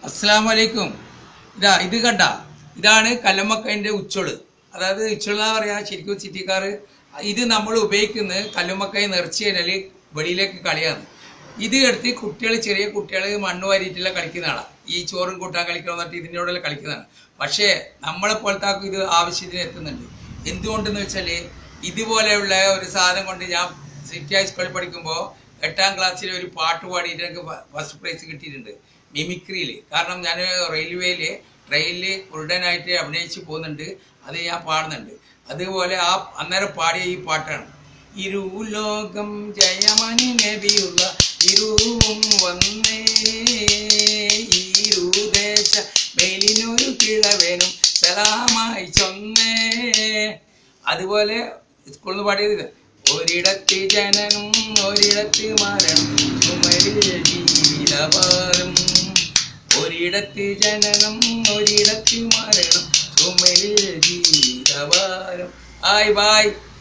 അസ്സാം വലൈക്കും ഇതാ ഇത് കണ്ട ഇതാണ് കല്ലുമ്മക്കൈൻ്റെ ഉച്ചോള് അതായത് ഉച്ചോള് എന്നാ പറയാ ശരിക്കും സിറ്റിക്കാർ ഇത് നമ്മൾ ഉപയോഗിക്കുന്നത് കല്ലുമ്മക്കൈ നിറച്ച് കഴിഞ്ഞാൽ വെളിയിലേക്ക് കളിയാണ് ഇത് എടുത്ത് കുട്ടികൾ ചെറിയ കുട്ടികൾ മണ്ണ് വാരിയിട്ടില്ല കളിക്കുന്നതാണ് ഈ ചോറും കൂട്ടാൻ കളിക്കണം എന്നിട്ട് ഇതിനോടെല്ലാം കളിക്കുന്നതാണ് പക്ഷേ നമ്മളെ പോലത്തെ ആൾക്ക് ഇത് ആവശ്യത്തിന് എത്തുന്നുണ്ട് എന്തുകൊണ്ടെന്ന് വെച്ചാൽ ഇതുപോലെയുള്ള ഒരു സാധനം കൊണ്ട് ഞാൻ സിറ്റി ഹൈസ്കൂളിൽ പഠിക്കുമ്പോൾ എട്ടാം ക്ലാസ്സിൽ ഒരു പാട്ട് പാടിയിട്ട് എനിക്ക് ഫസ്റ്റ് പ്രൈസ് കിട്ടിയിട്ടുണ്ട് മിമിക്രിയിൽ കാരണം ഞാൻ റെയിൽവേയിൽ ട്രെയിനിൽ കുരുടനായിട്ട് അഭിനയിച്ച് പോകുന്നുണ്ട് അത് ഞാൻ പാടുന്നുണ്ട് അതുപോലെ ആ അന്നേരം പാടിയ ഈ പാട്ടാണ് ഇരുലോകം ജയമനി നബിയുള്ള ഇരുവും വന്നേ ഇരുദേശ മേലിനൊരു കിഴവേനും സലാമായി ചൊന്നേ അതുപോലെ സ്കൂളിൽ നിന്ന് പാടിയത് ഇത്. ഒരിടത്ത് ജനനം ഒരിടത്ത് മരണം ചുമരിൽ ജീവിതഭാരം ഒരിടത്ത് ജനനം ഒരിടത്ത് മരണം ചുമരിൽ ജീവിതഭാരം ആയി ബായ്